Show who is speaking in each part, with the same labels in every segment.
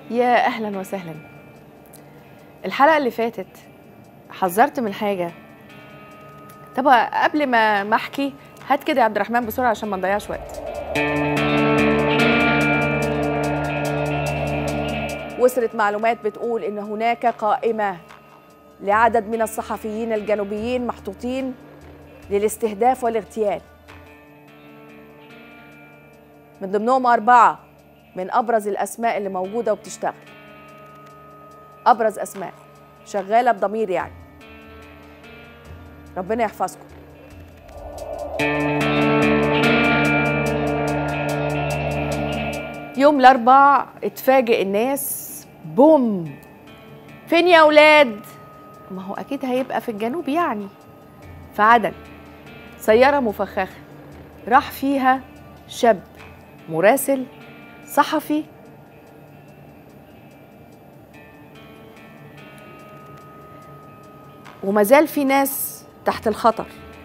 Speaker 1: يا اهلا وسهلا الحلقه اللي فاتت حذرت من حاجه طب قبل ما ما احكي هات كده يا عبد الرحمن بسرعه عشان ما نضيعش وقت وصلت معلومات بتقول ان هناك قائمه لعدد من الصحفيين الجنوبيين محطوطين للاستهداف والاغتيال من ضمنهم أربعة من أبرز الأسماء اللي موجودة وبتشتغل أبرز أسماء شغالة بضمير يعني ربنا يحفظكم يوم الأربع اتفاجئ الناس بوم فين يا أولاد؟ ما هو أكيد هيبقى في الجنوب يعني في عدن سيارة مفخخة راح فيها شاب مراسل صحفي وما زال في ناس تحت الخطر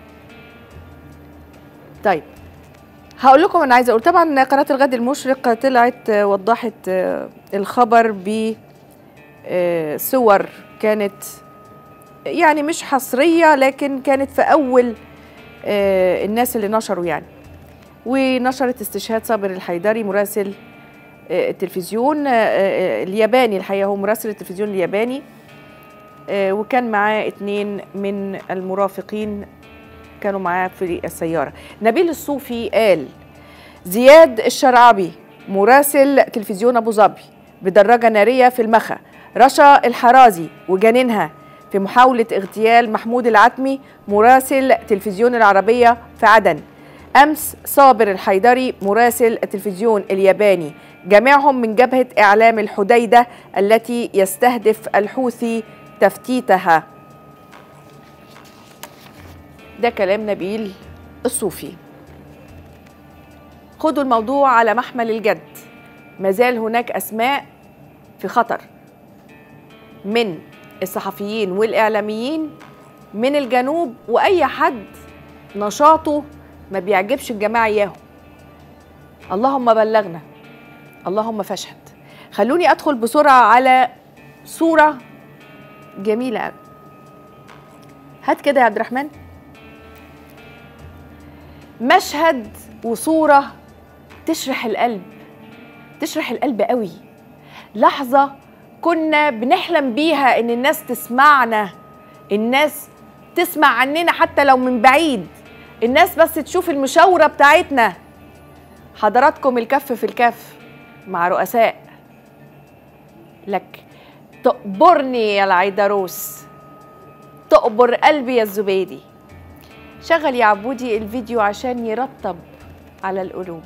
Speaker 1: طيب هقول لكم انا عايزه اقول طبعا قناه الغد المشرق طلعت وضحت الخبر ب صور كانت يعني مش حصريه لكن كانت في اول الناس اللي نشروا يعني ونشرت استشهاد صابر الحيدري مراسل التلفزيون الياباني الحقيقه هو مراسل التلفزيون الياباني وكان معاه اتنين من المرافقين كانوا معاه في السياره نبيل الصوفي قال زياد الشرعبي مراسل تلفزيون ابو ظبي بدراجه ناريه في المخا رشا الحرازي وجنينها في محاوله اغتيال محمود العتمي مراسل تلفزيون العربيه في عدن أمس صابر الحيدري مراسل التلفزيون الياباني جميعهم من جبهة إعلام الحديدة التي يستهدف الحوثي تفتيتها ده كلام نبيل الصوفي خدوا الموضوع على محمل الجد ما زال هناك أسماء في خطر من الصحفيين والإعلاميين من الجنوب وأي حد نشاطه ما بيعجبش الجماعة إياهم اللهم بلغنا اللهم فاشهد خلوني أدخل بسرعة على صورة جميلة قوي هات كده يا عبد الرحمن مشهد وصورة تشرح القلب تشرح القلب قوي لحظة كنا بنحلم بيها إن الناس تسمعنا الناس تسمع عننا حتى لو من بعيد الناس بس تشوف المشاورة بتاعتنا حضراتكم الكف في الكف مع رؤساء لك تقبرني يا العيدروس تقبر قلبي يا الزبيدي شغل يا عبودي الفيديو عشان يرطب على القلوب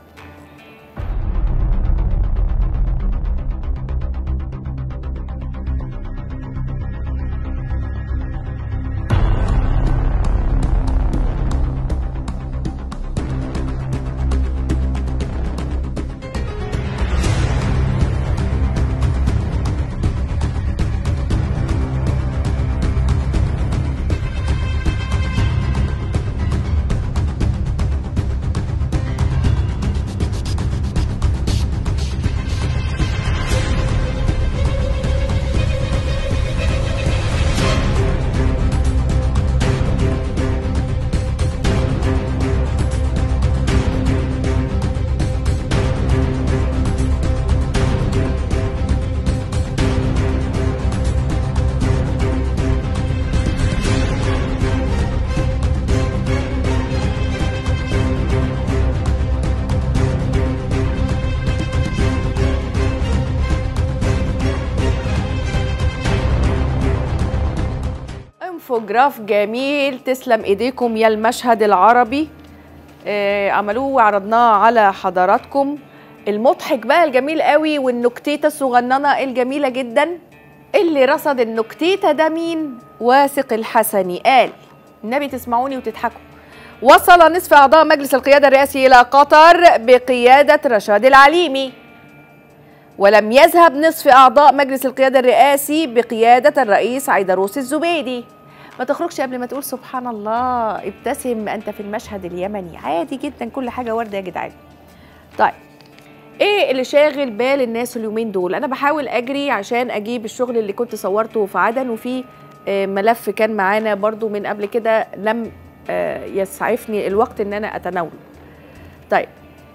Speaker 1: انفوجراف جميل تسلم ايديكم يا المشهد العربي آه عملوه وعرضناه على حضراتكم المضحك بقى الجميل قوي والنكتيته الصغننه الجميله جدا اللي رصد النكتيته ده مين واثق الحسني قال النبي تسمعوني وتضحكوا وصل نصف اعضاء مجلس القياده الرئاسي الى قطر بقياده رشاد العليمي ولم يذهب نصف اعضاء مجلس القياده الرئاسي بقياده الرئيس عيدروس الزبيدي ما تخرجش قبل ما تقول سبحان الله ابتسم انت في المشهد اليمني عادي جدا كل حاجه وارده يا جدعان طيب ايه اللي شاغل بال الناس اليومين دول انا بحاول اجري عشان اجيب الشغل اللي كنت صورته في عدن وفي آه، ملف كان معانا برضو من قبل كده لم آه، يسعفني الوقت ان انا اتناوله طيب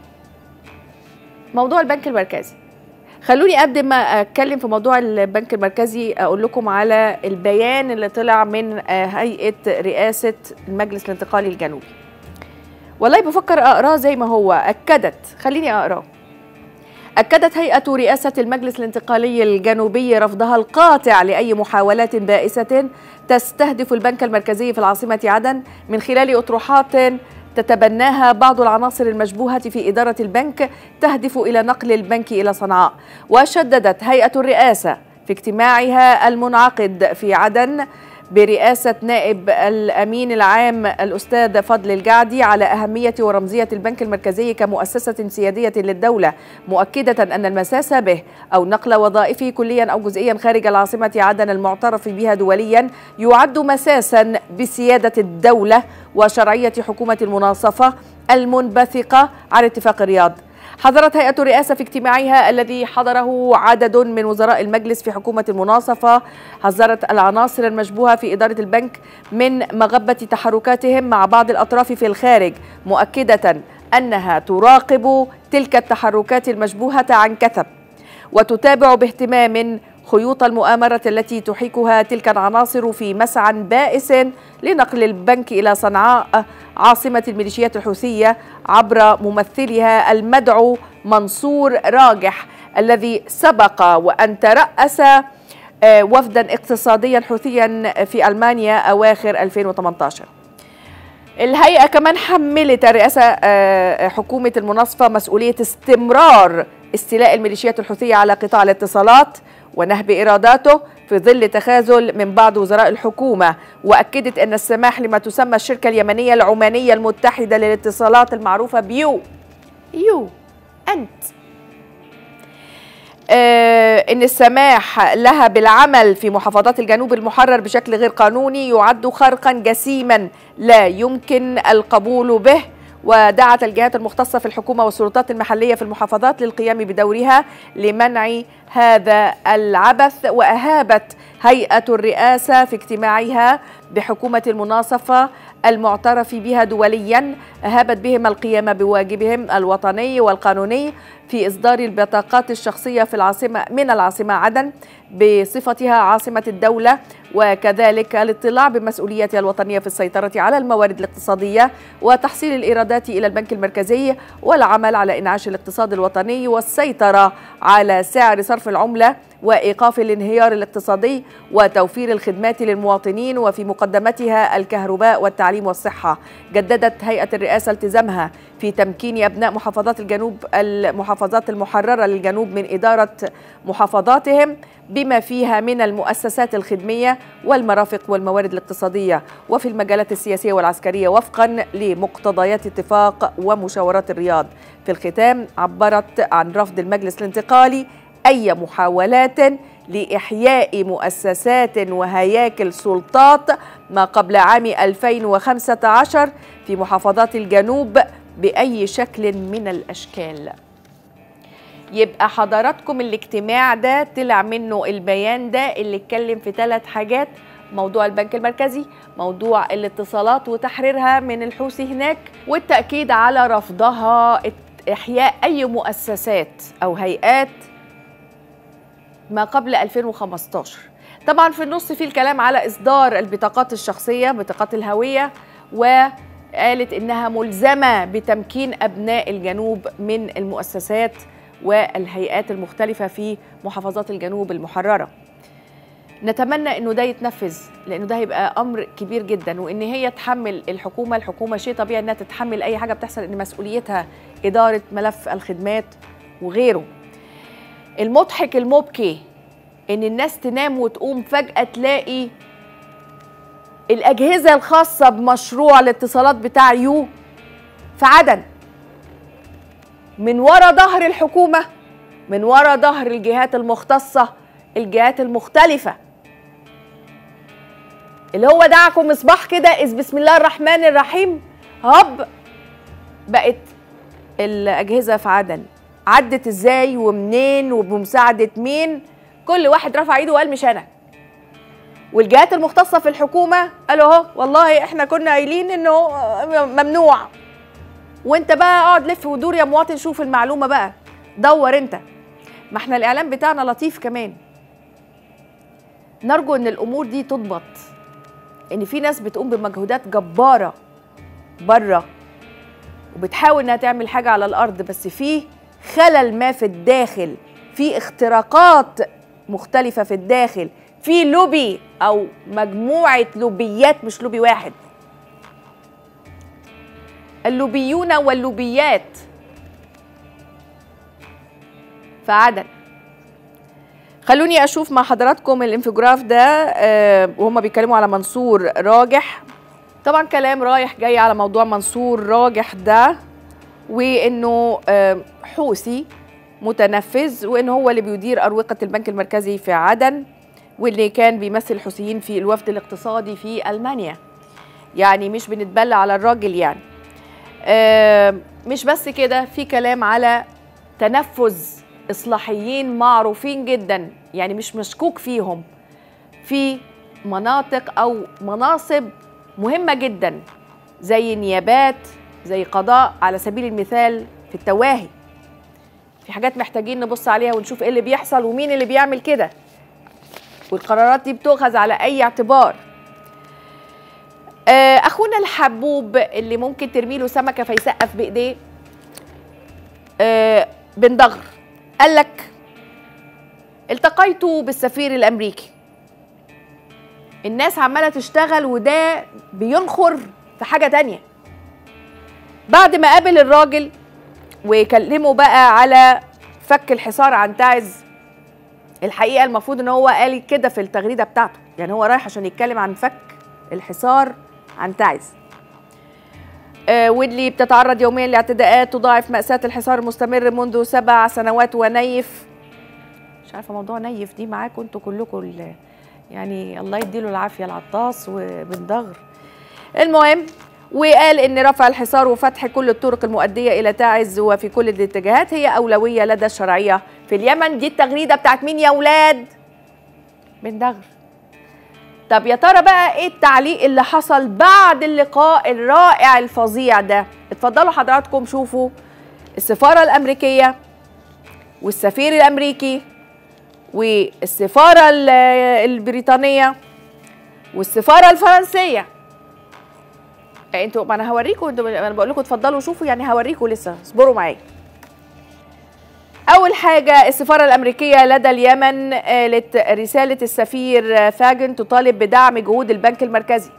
Speaker 1: موضوع البنك المركزي خلوني قبل ما اتكلم في موضوع البنك المركزي اقول لكم على البيان اللي طلع من آه، هيئه رئاسه المجلس الانتقالي الجنوبي والله بفكر اقراه زي ما هو اكدت خليني اقراه أكدت هيئة رئاسة المجلس الانتقالي الجنوبي رفضها القاطع لأي محاولات بائسة تستهدف البنك المركزي في العاصمة عدن من خلال أطروحات تتبناها بعض العناصر المشبوهة في إدارة البنك تهدف إلى نقل البنك إلى صنعاء وشددت هيئة الرئاسة في اجتماعها المنعقد في عدن برئاسة نائب الأمين العام الأستاذ فضل الجعدي على أهمية ورمزية البنك المركزي كمؤسسة سيادية للدولة مؤكدة أن المساس به أو نقل وظائفه كليا أو جزئيا خارج العاصمة عدن المعترف بها دوليا يعد مساسا بسيادة الدولة وشرعية حكومة المناصفة المنبثقة عن اتفاق الرياض حضرت هيئة الرئاسة في اجتماعها الذي حضره عدد من وزراء المجلس في حكومة المناصفة حذرت العناصر المشبوهة في إدارة البنك من مغبة تحركاتهم مع بعض الأطراف في الخارج مؤكدة أنها تراقب تلك التحركات المشبوهة عن كثب وتتابع باهتمام خيوط المؤامرة التي تحيكها تلك العناصر في مسعى بائس لنقل البنك إلى صنعاء عاصمة الميليشيات الحوثية عبر ممثلها المدعو منصور راجح الذي سبق وأن ترأس آه، وفدا اقتصاديا حوثيا في ألمانيا أواخر 2018 الهيئة كمان حملت الرئاسة آه، حكومة المناصفة مسؤولية استمرار استيلاء الميليشيات الحوثية على قطاع الاتصالات ونهب إيراداته في ظل تخاذل من بعض وزراء الحكومة وأكدت أن السماح لما تسمى الشركة اليمنية العمانية المتحدة للاتصالات المعروفة بيو يو أنت آه ان السماح لها بالعمل في محافظات الجنوب المحرر بشكل غير قانوني يعد خرقا جسيما لا يمكن القبول به ودعت الجهات المختصة في الحكومة والسلطات المحلية في المحافظات للقيام بدورها لمنع هذا العبث وأهابت هيئة الرئاسة في اجتماعها بحكومة المناصفة المعترف بها دوليا أهابت بهم القيام بواجبهم الوطني والقانوني في إصدار البطاقات الشخصية في العاصمة من العاصمة عدن بصفتها عاصمة الدولة وكذلك الاطلاع بمسؤوليتها الوطنية في السيطرة على الموارد الاقتصادية وتحصيل الإيرادات إلى البنك المركزي والعمل على إنعاش الاقتصاد الوطني والسيطرة على سعر صرف العملة وايقاف الانهيار الاقتصادي وتوفير الخدمات للمواطنين وفي مقدمتها الكهرباء والتعليم والصحه جددت هيئه الرئاسه التزامها في تمكين ابناء محافظات الجنوب المحافظات المحرره للجنوب من اداره محافظاتهم بما فيها من المؤسسات الخدميه والمرافق والموارد الاقتصاديه وفي المجالات السياسيه والعسكريه وفقا لمقتضيات اتفاق ومشاورات الرياض في الختام عبرت عن رفض المجلس الانتقالي أي محاولات لإحياء مؤسسات وهياكل سلطات ما قبل عام 2015 في محافظات الجنوب بأي شكل من الأشكال يبقى حضراتكم الاجتماع ده طلع منه البيان ده اللي اتكلم في ثلاث حاجات موضوع البنك المركزي موضوع الاتصالات وتحريرها من الحوثي هناك والتأكيد على رفضها إحياء أي مؤسسات أو هيئات ما قبل 2015 طبعا في النص في الكلام على إصدار البطاقات الشخصية بطاقات الهوية وقالت إنها ملزمة بتمكين أبناء الجنوب من المؤسسات والهيئات المختلفة في محافظات الجنوب المحررة نتمنى انه ده يتنفذ لانه ده هيبقى امر كبير جدا وان هي تحمل الحكومه الحكومه شيء طبيعي انها تتحمل اي حاجه بتحصل ان مسؤوليتها اداره ملف الخدمات وغيره المضحك المبكي ان الناس تنام وتقوم فجأة تلاقي الأجهزة الخاصة بمشروع الاتصالات بتاع يو في عدن من ورا ظهر الحكومة من ورا ظهر الجهات المختصة الجهات المختلفة اللي هو دعكم مصباح كده إذ بسم الله الرحمن الرحيم هب بقت الأجهزة في عدن عدت ازاي ومنين وبمساعده مين كل واحد رفع ايده وقال مش انا والجهات المختصه في الحكومه قالوا اهو والله احنا كنا قايلين انه ممنوع وانت بقى اقعد لف ودور يا مواطن شوف المعلومه بقى دور انت ما احنا الاعلام بتاعنا لطيف كمان نرجو ان الامور دي تضبط ان في ناس بتقوم بمجهودات جباره بره وبتحاول انها تعمل حاجه على الارض بس في خلل ما في الداخل في اختراقات مختلفه في الداخل في لوبي او مجموعه لوبيات مش لوبي واحد اللوبيون واللوبيات فعدل خلوني اشوف مع حضراتكم الانفجراف ده أه وهم بيتكلموا على منصور راجح طبعا كلام رايح جاي على موضوع منصور راجح ده وانه أه حوثي متنفذ وانه هو اللي بيدير اروقه البنك المركزي في عدن واللي كان بيمثل الحوثيين في الوفد الاقتصادي في المانيا يعني مش بنتبلى على الراجل يعني أه مش بس كده في كلام على تنفذ اصلاحيين معروفين جدا يعني مش مشكوك فيهم في مناطق او مناصب مهمه جدا زي نيابات زي قضاء على سبيل المثال في التواهي في حاجات محتاجين نبص عليها ونشوف ايه اللي بيحصل ومين اللي بيعمل كده والقرارات دي بتؤخذ على اي اعتبار اخونا الحبوب اللي ممكن ترمي له سمكه فيسقف بايديه بن دغر قال لك التقيت بالسفير الامريكي الناس عماله تشتغل وده بينخر في حاجه تانية بعد ما قابل الراجل وكلمه بقى على فك الحصار عن تعز الحقيقه المفروض ان هو قال كده في التغريده بتاعته يعني هو رايح عشان يتكلم عن فك الحصار عن تعز آه واللي بتتعرض يوميا لاعتداءات تضاعف مأساة الحصار المستمر منذ سبع سنوات ونيف مش عارفة موضوع نيف دي معاكم انتوا كلكم يعني الله يديله العافية العطاس وبن دغر المهم وقال ان رفع الحصار وفتح كل الطرق المؤدية الى تعز وفي كل الاتجاهات هي اولوية لدى الشرعية في اليمن دي التغريدة بتاعت مين يا ولاد بن دغر طب يا ترى بقى ايه التعليق اللي حصل بعد اللقاء الرائع الفظيع ده اتفضلوا حضراتكم شوفوا السفارة الأمريكية والسفير الأمريكي والسفارة البريطانية والسفارة الفرنسية انتوا ما انا هوريكم انتوا انا بقول لكم اتفضلوا شوفوا يعني هوريكم لسه اصبروا معايا أول حاجة السفارة الأمريكية لدى اليمن قالت رسالة السفير فاجن تطالب بدعم جهود البنك المركزي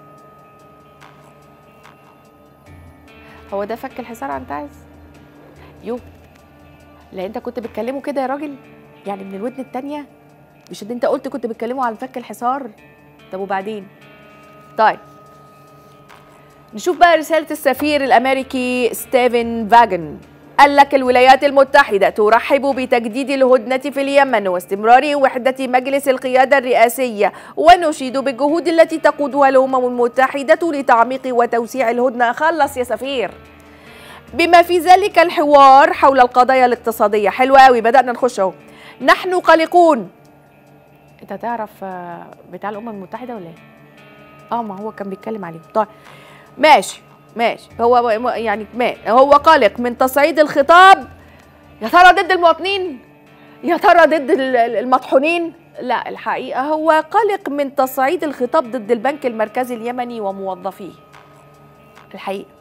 Speaker 1: هو ده فك الحصار عن تعز؟ يو لا انت كنت بتكلمه كده يا راجل يعني من الودن التانية مش ان انت قلت كنت بتكلمه عن فك الحصار طب وبعدين طيب نشوف بقى رسالة السفير الأمريكي ستيفن فاجن قال لك الولايات المتحدة ترحب بتجديد الهدنة في اليمن واستمرار وحدة مجلس القيادة الرئاسية ونشيد بالجهود التي تقودها الأمم المتحدة لتعميق وتوسيع الهدنة خلص يا سفير بما في ذلك الحوار حول القضايا الاقتصادية حلو قوي بدأنا نخش اهو نحن قلقون انت تعرف بتاع الأمم المتحدة ولا ايه؟ اه ما هو كان بيتكلم عليه طيب ماشي ماشي هو يعني ما هو قلق من تصعيد الخطاب يا ترى ضد المواطنين يا ترى ضد المطحونين لا الحقيقة هو قلق من تصعيد الخطاب ضد البنك المركزي اليمني وموظفيه الحقيقة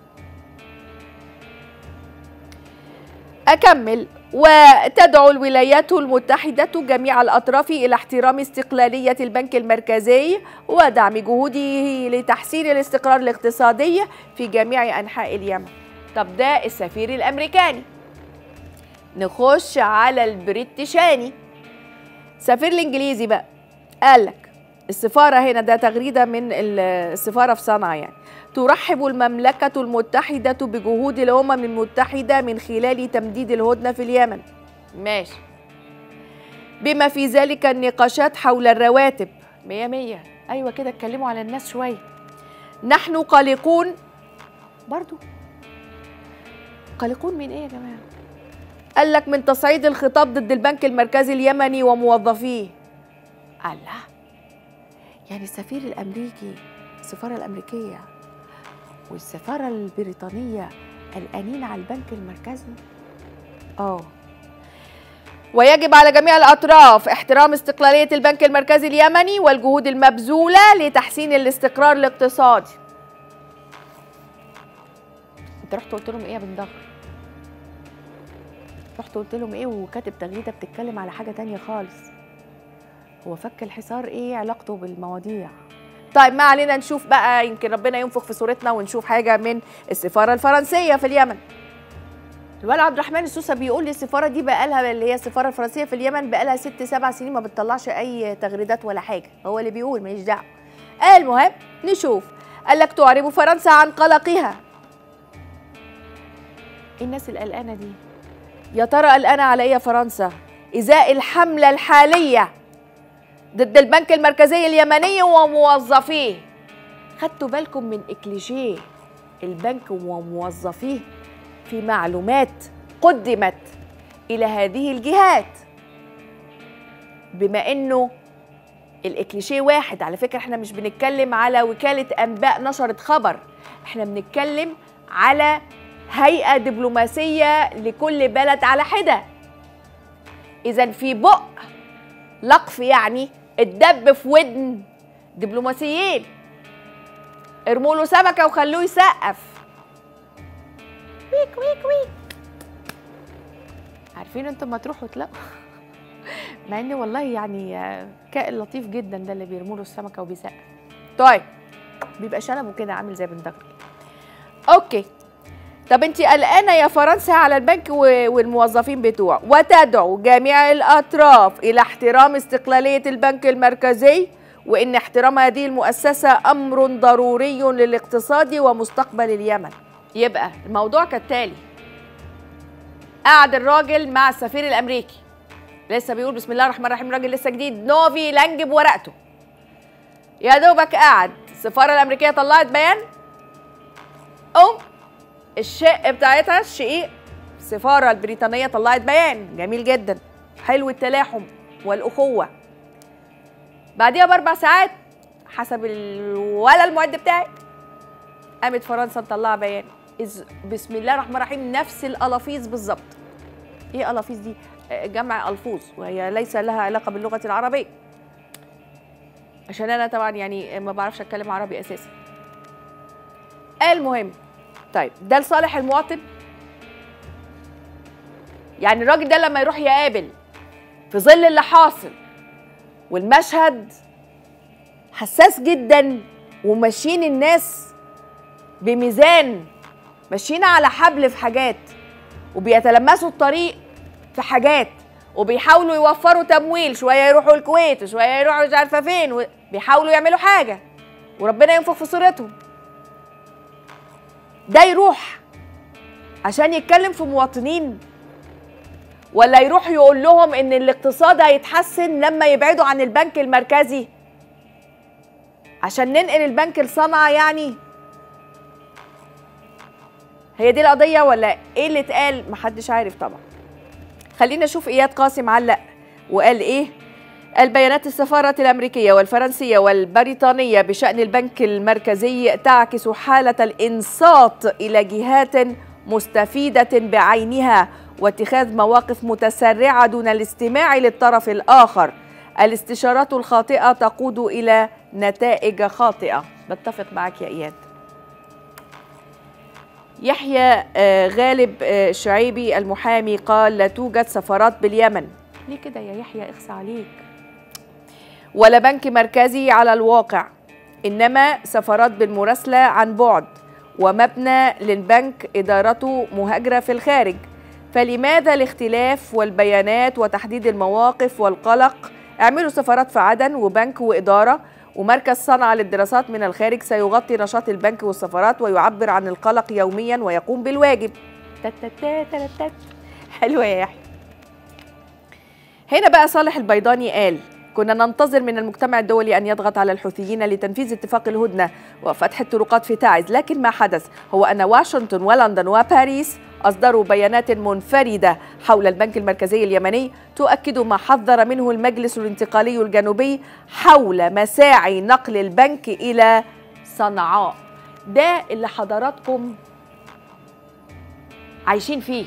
Speaker 1: أكمل وتدعو الولايات المتحدة جميع الأطراف إلى احترام استقلالية البنك المركزي ودعم جهوده لتحسين الاستقرار الاقتصادي في جميع أنحاء اليمن طب ده السفير الأمريكاني نخش على البريتشاني السفير الإنجليزي بقى قالك السفارة هنا ده تغريدة من السفارة في صنعاء يعني ترحب المملكة المتحدة بجهود الأمم المتحدة من خلال تمديد الهدنة في اليمن ماشي بما في ذلك النقاشات حول الرواتب مية مية أيوة كده اتكلموا على الناس شوية نحن قلقون برضو قلقون من ايه يا جماعة قال لك من تصعيد الخطاب ضد البنك المركزي اليمني وموظفيه الله يعني السفير الامريكي السفاره الامريكيه والسفاره البريطانيه قلقانين على البنك المركزي اه ويجب على جميع الأطراف احترام استقلالية البنك المركزي اليمني والجهود المبذولة لتحسين الاستقرار الاقتصادي انت رحت قلت لهم ايه يا بن ضغر رحت قلت لهم ايه وكاتب تغريده بتتكلم على حاجه تانية خالص هو فك الحصار ايه علاقته بالمواضيع طيب ما علينا نشوف بقى يمكن ربنا ينفخ في صورتنا ونشوف حاجه من السفاره الفرنسيه في اليمن الوالد عبد الرحمن السوسه بيقول لي السفاره دي بقى لها اللي هي السفاره الفرنسيه في اليمن بقى لها ست سبع سنين ما بتطلعش اي تغريدات ولا حاجه هو اللي بيقول ماليش دعوه المهم نشوف قال لك تعرب فرنسا عن قلقها إيه الناس القلقانه دي يا ترى قلقانه على ايه يا فرنسا ازاء الحمله الحاليه ضد البنك المركزي اليمني وموظفيه خدتوا بالكم من اكليشيه البنك وموظفيه في معلومات قدمت الى هذه الجهات بما انه الاكليشيه واحد على فكره احنا مش بنتكلم على وكاله انباء نشرت خبر احنا بنتكلم على هيئه دبلوماسيه لكل بلد على حده اذا في بق لقف يعني الدب في ودن دبلوماسيين ارموا له سمكه وخلوه يسقف ويك ويك ويك عارفين انتم ما تروحوا تلاقوا مع ان والله يعني كائن لطيف جدا ده اللي بيرموا له السمكه وبيسقف طيب بيبقى شنبه كده عامل زي بن دغري اوكي طب انت قلقانه يا فرنسا على البنك والموظفين بتوعه وتدعو جميع الاطراف الى احترام استقلاليه البنك المركزي وان احترام هذه المؤسسه امر ضروري للاقتصاد ومستقبل اليمن يبقى الموضوع كالتالي قعد الراجل مع السفير الامريكي لسه بيقول بسم الله الرحمن الرحيم راجل لسه جديد نوفي لانج بورقته يا دوبك قعد السفاره الامريكيه طلعت بيان قوم الشق بتاعتها الشقيق السفاره البريطانيه طلعت بيان جميل جدا حلو التلاحم والاخوه بعديها باربع ساعات حسب ولا المعد بتاعي قامت فرنسا مطلعه بيان إز بسم الله الرحمن الرحيم نفس الالافيظ بالظبط ايه الافيظ دي جمع الفوظ وهي ليس لها علاقه باللغه العربيه عشان انا طبعا يعني ما بعرفش اتكلم عربي اساسا المهم طيب ده لصالح المواطن يعني الراجل ده لما يروح يقابل في ظل اللي حاصل والمشهد حساس جدا وماشيين الناس بميزان ماشيين على حبل في حاجات وبيتلمسوا الطريق في حاجات وبيحاولوا يوفروا تمويل شويه يروحوا الكويت وشويه يروحوا مش عارفه فين بيحاولوا يعملوا حاجه وربنا ينفخ في صورتهم ده يروح عشان يتكلم في مواطنين ولا يروح يقول لهم ان الاقتصاد هيتحسن لما يبعدوا عن البنك المركزي عشان ننقل البنك لصنعاء يعني هي دي القضية ولا ايه اللي اتقال محدش عارف طبعا خلينا نشوف اياد قاسم علق وقال ايه البيانات السفارة الأمريكية والفرنسية والبريطانية بشأن البنك المركزي تعكس حالة الإنصات إلى جهات مستفيدة بعينها واتخاذ مواقف متسرعة دون الاستماع للطرف الآخر الاستشارات الخاطئة تقود إلى نتائج خاطئة بتفق معك يا إياد يحيى غالب شعيبي المحامي قال لا توجد سفارات باليمن ليه كده يا يحيى اخصى عليك ولا بنك مركزي على الواقع انما سفارات بالمراسله عن بعد ومبنى للبنك ادارته مهاجره في الخارج فلماذا الاختلاف والبيانات وتحديد المواقف والقلق اعملوا سفارات في عدن وبنك واداره ومركز صنعاء للدراسات من الخارج سيغطي نشاط البنك والسفارات ويعبر عن القلق يوميا ويقوم بالواجب تتتتتتت حلوه يا يحيى هنا بقى صالح البيضاني قال كنا ننتظر من المجتمع الدولي أن يضغط على الحوثيين لتنفيذ اتفاق الهدنة وفتح الطرقات في تعز لكن ما حدث هو أن واشنطن ولندن وباريس أصدروا بيانات منفردة حول البنك المركزي اليمني تؤكد ما حذر منه المجلس الانتقالي الجنوبي حول مساعي نقل البنك إلى صنعاء ده اللي حضراتكم عايشين فيه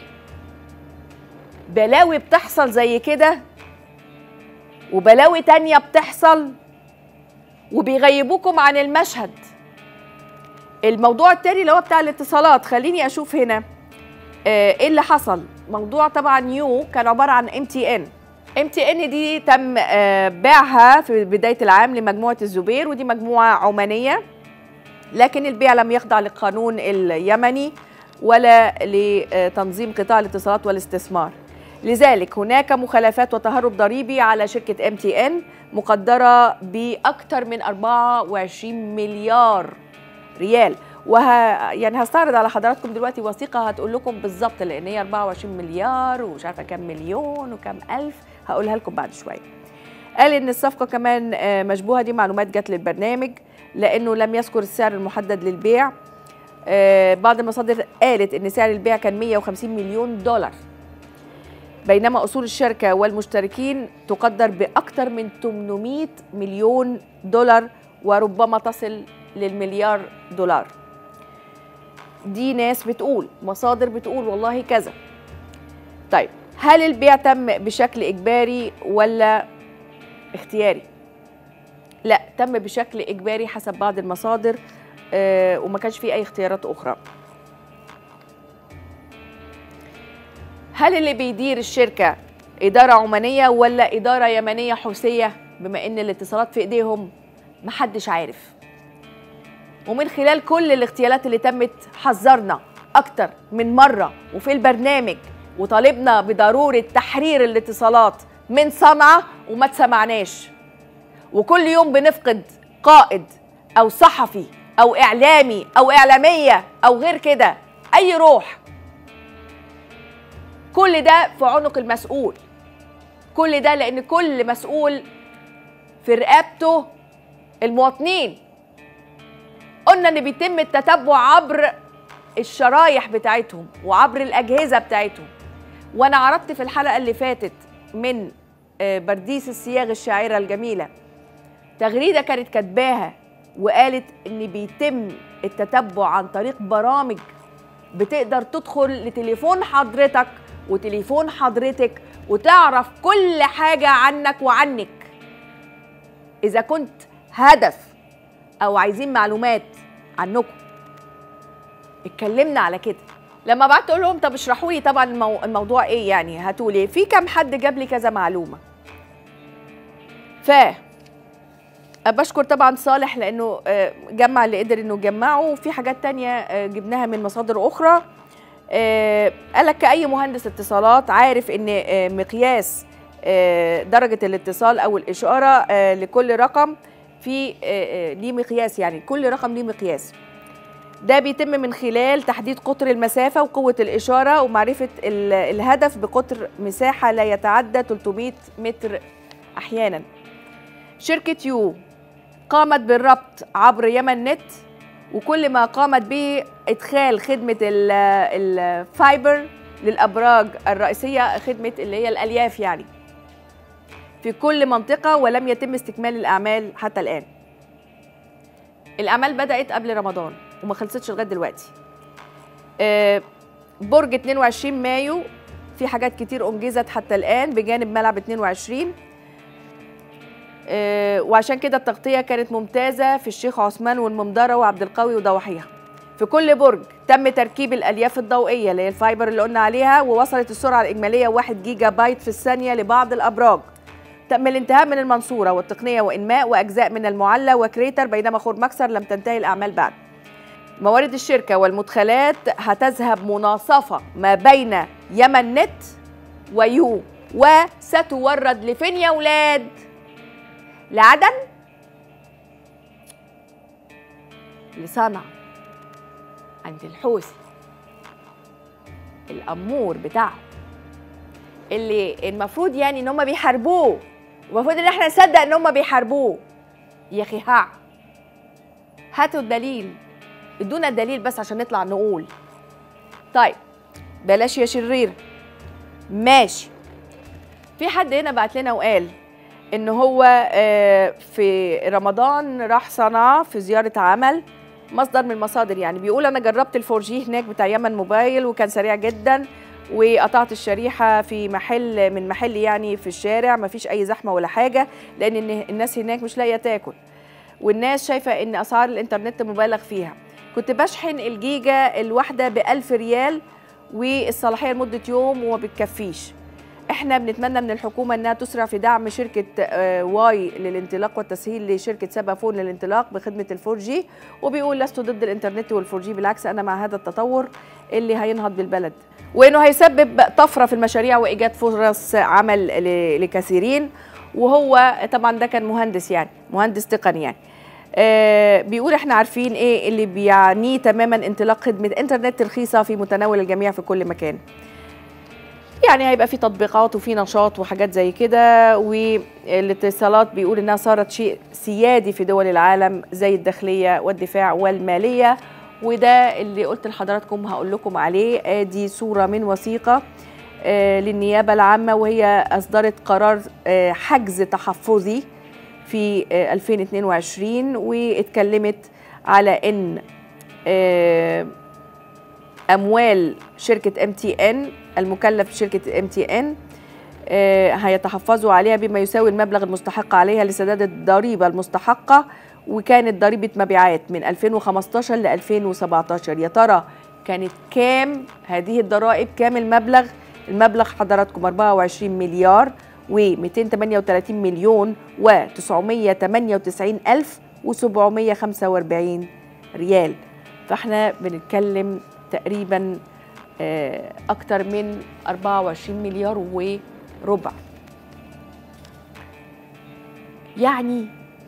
Speaker 1: بلاوي بتحصل زي كده وبلاوي تانية بتحصل وبيغيبوكم عن المشهد الموضوع التاني اللي هو بتاع الاتصالات خليني اشوف هنا آه، ايه اللي حصل موضوع طبعا يو كان عباره عن ام تي ان ام تي ان دي تم آه، بيعها في بدايه العام لمجموعه الزبير ودي مجموعه عمانيه لكن البيع لم يخضع للقانون اليمني ولا لتنظيم قطاع الاتصالات والاستثمار لذلك هناك مخالفات وتهرب ضريبي على شركة ام تي ان مقدرة بأكثر من 24 مليار ريال وه يعني هستعرض على حضراتكم دلوقتي وثيقة هتقول لكم بالظبط لأن هي 24 مليار ومش عارفة كام مليون وكام ألف هقولها لكم بعد شوية قال إن الصفقة كمان آه، مشبوهة دي معلومات جت للبرنامج لأنه لم يذكر السعر المحدد للبيع آه، بعض المصادر قالت إن سعر البيع كان 150 مليون دولار بينما أصول الشركة والمشتركين تقدر بأكثر من 800 مليون دولار وربما تصل للمليار دولار دي ناس بتقول مصادر بتقول والله كذا طيب هل البيع تم بشكل إجباري ولا اختياري لا تم بشكل إجباري حسب بعض المصادر آه وما كانش فيه أي اختيارات أخرى هل اللي بيدير الشركة إدارة عمانية ولا إدارة يمنية حوثية بما إن الاتصالات في إيديهم محدش عارف ومن خلال كل الاغتيالات اللي تمت حذرنا أكتر من مرة وفي البرنامج وطالبنا بضرورة تحرير الاتصالات من صنعاء وما تسمعناش وكل يوم بنفقد قائد أو صحفي أو إعلامي أو إعلامية أو غير كده أي روح كل ده في عنق المسؤول كل ده لان كل مسؤول في رقبته المواطنين قلنا ان بيتم التتبع عبر الشرايح بتاعتهم وعبر الاجهزه بتاعتهم وانا عرضت في الحلقه اللي فاتت من آه، برديس الصياغ الشاعره الجميله تغريده كانت كاتباها وقالت ان بيتم التتبع عن طريق برامج بتقدر تدخل لتليفون حضرتك وتليفون حضرتك وتعرف كل حاجة عنك وعنك إذا كنت هدف أو عايزين معلومات عنكم اتكلمنا على كده لما بعت اقول لهم طب اشرحوا لي طبعا المو... الموضوع ايه يعني هاتوا لي في كام حد جاب لي كذا معلومه ف بشكر طبعا صالح لانه آه، جمع اللي قدر انه يجمعه وفي حاجات تانية آه، جبناها من مصادر اخرى آه، قالك كأي مهندس اتصالات عارف ان آه، مقياس آه، درجة الاتصال او الاشارة آه، لكل رقم في آه، آه، ليه مقياس يعني كل رقم ليه مقياس ده بيتم من خلال تحديد قطر المسافة وقوة الإشارة ومعرفة ال- الهدف بقطر مساحة لا يتعدى 300 متر أحيانا شركة يو قامت بالربط عبر يمن نت وكل ما قامت به ادخال خدمه ال- الفايبر للابراج الرئيسيه خدمه اللي هي الالياف يعني في كل منطقه ولم يتم استكمال الاعمال حتى الان الاعمال بدات قبل رمضان وما خلصتش لغايه دلوقتي آه، برج 22 مايو في حاجات كتير انجزت حتى الان بجانب ملعب 22 آه، وعشان كده التغطية كانت ممتازة في الشيخ عثمان والممدرة وعبد القوي وضواحيها في كل برج تم تركيب الألياف الضوئية اللي هي الفايبر اللي قلنا عليها ووصلت السرعة الإجمالية 1 جيجا بايت في الثانية لبعض الأبراج تم الانتهاء من المنصورة والتقنية وإنماء وأجزاء من المعلى وكريتر بينما خور مكسر لم تنتهي الأعمال بعد موارد الشركة والمدخلات هتذهب مناصفة ما بين يمن نت ويو وستورد لفين يا ولاد؟ لعدن لصنعاء عند الحوثي الامور بتاعه اللي المفروض يعني ان هم بيحاربوه المفروض ان احنا نصدق ان هم بيحاربوه يا اخي ها هاتوا الدليل ادونا الدليل بس عشان نطلع نقول طيب بلاش يا شرير ماشي في حد هنا بعت لنا وقال ان هو آه، في رمضان راح صنعاء في زياره عمل مصدر من المصادر يعني بيقول انا جربت الفور جي هناك بتاع يمن موبايل وكان سريع جدا وقطعت الشريحه في محل من محل يعني في الشارع ما فيش اي زحمه ولا حاجه لان الن- الناس هناك مش لاقيه تاكل والناس شايفه ان اسعار الانترنت مبالغ فيها كنت بشحن الجيجا الواحده ب 1000 ريال والصلاحيه لمده يوم وما بتكفيش احنا بنتمنى من الحكومه انها تسرع في دعم شركه آه، واي للانطلاق والتسهيل لشركه سبا فون للانطلاق بخدمه الفور جي وبيقول لست ضد الانترنت والفور جي بالعكس انا مع هذا التطور اللي هينهض بالبلد وانه هيسبب طفره في المشاريع وايجاد فرص عمل ل- لكثيرين وهو طبعا ده كان مهندس يعني مهندس تقني يعني آه، بيقول احنا عارفين ايه اللي بيعنيه تماما انطلاق خدمه انترنت رخيصه في متناول الجميع في كل مكان يعني هيبقى في تطبيقات وفي نشاط وحاجات زي كده والاتصالات بيقول انها صارت شيء سيادي في دول العالم زي الداخليه والدفاع والماليه وده اللي قلت لحضراتكم هقول لكم عليه ادي صوره من وثيقه آه، للنيابه العامه وهي اصدرت قرار آه، حجز تحفظي في آه، 2022 واتكلمت على ان آه، اموال شركه ام تي ان المكلف بشركه ام تي ان هيتحفظوا عليها بما يساوي المبلغ المستحق عليها لسداد الضريبه المستحقه وكانت ضريبه مبيعات من 2015 ل 2017 يا ترى كانت كام هذه الضرائب كام المبلغ المبلغ حضراتكم 24 مليار و238 مليون و998 ألف و745 ريال فاحنا بنتكلم تقريبا آه، أكتر من 24 مليار وربع يعني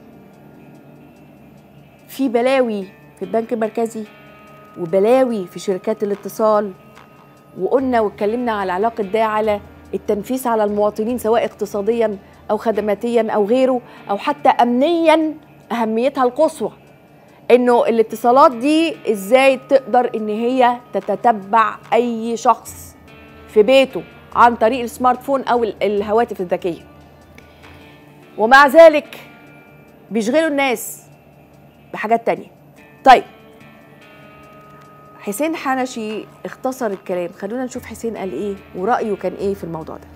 Speaker 1: في بلاوي في البنك المركزي وبلاوي في شركات الاتصال وقلنا واتكلمنا على علاقة ده على التنفيذ على المواطنين سواء اقتصاديا أو خدماتيا أو غيره أو حتى أمنيا أهميتها القصوى انه الاتصالات دي ازاي تقدر ان هي تتتبع اي شخص في بيته عن طريق السمارت فون او ال- الهواتف الذكيه ومع ذلك بيشغلوا الناس بحاجات تانية طيب حسين حنشي اختصر الكلام خلونا نشوف حسين قال ايه ورأيه كان ايه في الموضوع ده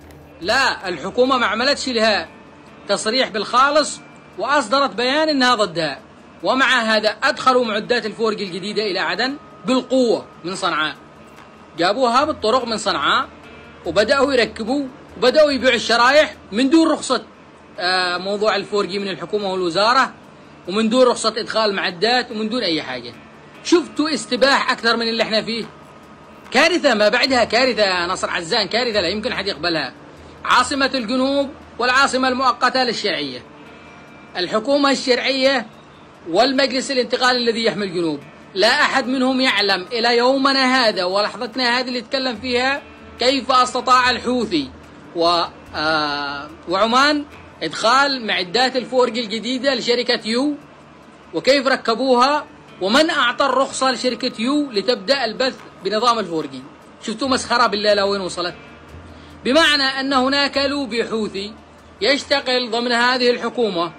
Speaker 2: لا الحكومة ما عملتش لها تصريح بالخالص وأصدرت بيان أنها ضدها ومع هذا أدخلوا معدات الفورج الجديدة إلى عدن بالقوة من صنعاء جابوها بالطرق من صنعاء وبدأوا يركبوا وبدأوا يبيعوا الشرايح من دون رخصة آه، موضوع الفورجي من الحكومة والوزارة ومن دون رخصة إدخال معدات ومن دون أي حاجة شفتوا استباح أكثر من اللي احنا فيه كارثة ما بعدها كارثة يا نصر عزان كارثة لا يمكن حد يقبلها عاصمة الجنوب والعاصمة المؤقتة للشرعية الحكومة الشرعية والمجلس الانتقالي الذي يحمي الجنوب لا أحد منهم يعلم إلى يومنا هذا ولحظتنا هذه اللي يتكلم فيها كيف استطاع الحوثي و آه وعمان إدخال معدات الفورج الجديدة لشركة يو وكيف ركبوها ومن أعطى الرخصة لشركة يو لتبدأ البث بنظام الفورجي شفتوا مسخرة بالله لو وين وصلت بمعنى أن هناك لوبي حوثي يشتغل ضمن هذه الحكومة